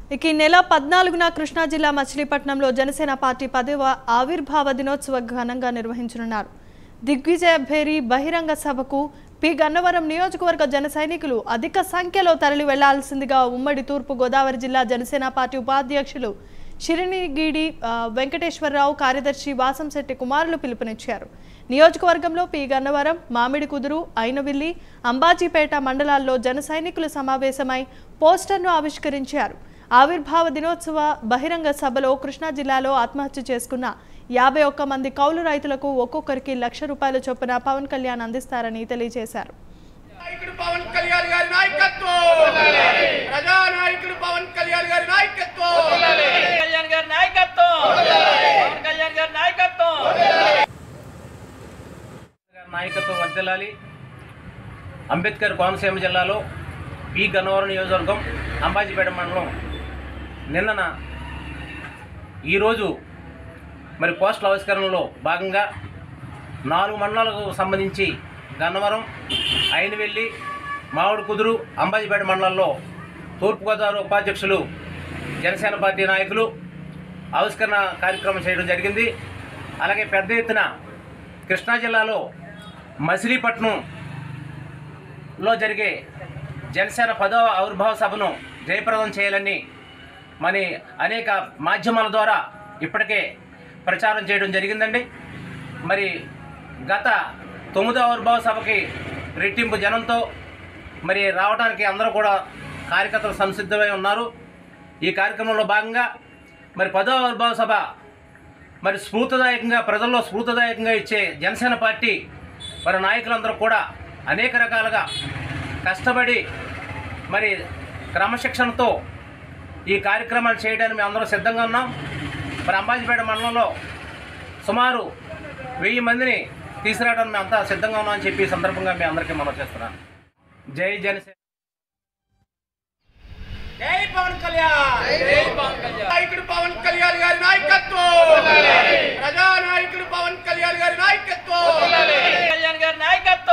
ఇక ఈ నెల పద్నాలుగున కృష్ణా జిల్లా మచిలీపట్నంలో జనసేన పార్టీ పదవ ఆవిర్భావ దినోత్సవ ఘనంగా నిర్వహించనున్నారు దిగ్విజయ భేరి బహిరంగ సభకు పి గన్నవరం నియోజకవర్గ జన సైనికులు అధిక సంఖ్యలో తరలి వెళ్లాల్సిందిగా ఉమ్మడి తూర్పు గోదావరి జిల్లా జనసేన పార్టీ ఉపాధ్యక్షులు షిరినిగీడి ఆ, వెంకటేశ్వరరావు కార్యదర్శి వాసంశెట్టి కుమారులు పిలుపునిచ్చారు నియోజకవర్గంలో పి గన్నవరం మామిడి కుదురు ఐనవిల్లి అంబాజీపేట మండలాల్లో జన సైనికులు సమావేశమై పోస్టర్ను ఆవిష్కరించారు ఆవిర్భావ దినోత్సవ బహిరంగ సభలో కృష్ణా జిల్లాలో ఆత్మహత్య చేసుకున్న యాభై ఒక్క మంది కౌలు రైతులకు ఒక్కొక్కరికి లక్ష రూపాయల చొప్పున పవన్ కళ్యాణ్ అందిస్తారని తెలియజేశారు నాయకుడు పవన్ కళ్యాణ్ గారి నాయకత్వం ప్రజా నాయకుడు పవన్ కళ్యాణ్ గారి నాయకత్వం కళ్యాణ్ గారి నాయకత్వం పవన్ కళ్యాణ్ గారి నాయకత్వం గారి నాయకత్వం వర్దిల్లాలి అంబేద్కర్ కోనసీమ జిల్లాలో పి గన్నవరం నియోజకవర్గం అంబాజీపేట మండలం నిన్నన ఈరోజు మరి పోస్టల్ ఆవిష్కరణలో భాగంగా నాలుగు మండలాలకు సంబంధించి గన్నవరం అయినవెల్లి మామిడి కుదురు అంబాజీపేట మండలాల్లో తూర్పుగోదావరి ఉపాధ్యక్షులు జనసేన పార్టీ నాయకులు ఆవిష్కరణ కార్యక్రమం చేయడం జరిగింది అలాగే పెద్ద ఎత్తున కృష్ణా జిల్లాలో మచిలీపట్నంలో జరిగే జనసేన పదవ ఆవిర్భావ సభను జయప్రదం చేయాలని మరి అనేక మాధ్యమాల ద్వారా ఇప్పటికే ప్రచారం చేయడం జరిగిందండి మరి గత తొమ్మిదవ ఆవిర్భావ సభకి రెట్టింపు జనంతో మరి రావడానికి అందరూ కూడా కార్యకర్తలు సంసిద్ధమై ఉన్నారు ఈ కార్యక్రమంలో భాగంగా మరి పదవ ఆవిర్భావ సభ మరి స్ఫూర్తిదాయకంగా ప్రజల్లో స్ఫూర్తిదాయకంగా ఇచ్చే జనసేన పార్టీ మరి నాయకులందరూ కూడా అనేక రకాలుగా కష్టపడి మరి క్రమశిక్షణతో ఈ కార్యక్రమాలు చేయడానికి మేము అందరం సిద్ధంగా ఉన్నాం మరి అంబాజీపేట మండలంలో సుమారు వెయ్యి మందిని తీసుకురావడానికి మేము అంతా సిద్ధంగా ఉన్నామని చెప్పి ఈ సందర్భంగా మీ అందరికీ మనం చేస్తున్నాను జై జనసేన జై పవన్ కళ్యాణ్ నాయకుడు పవన్ కళ్యాణ్ గారి నాయకత్వం ప్రజా నాయకుడు పవన్ కళ్యాణ్ గారి నాయకత్వం కళ్యాణ్ గారి నాయకత్వం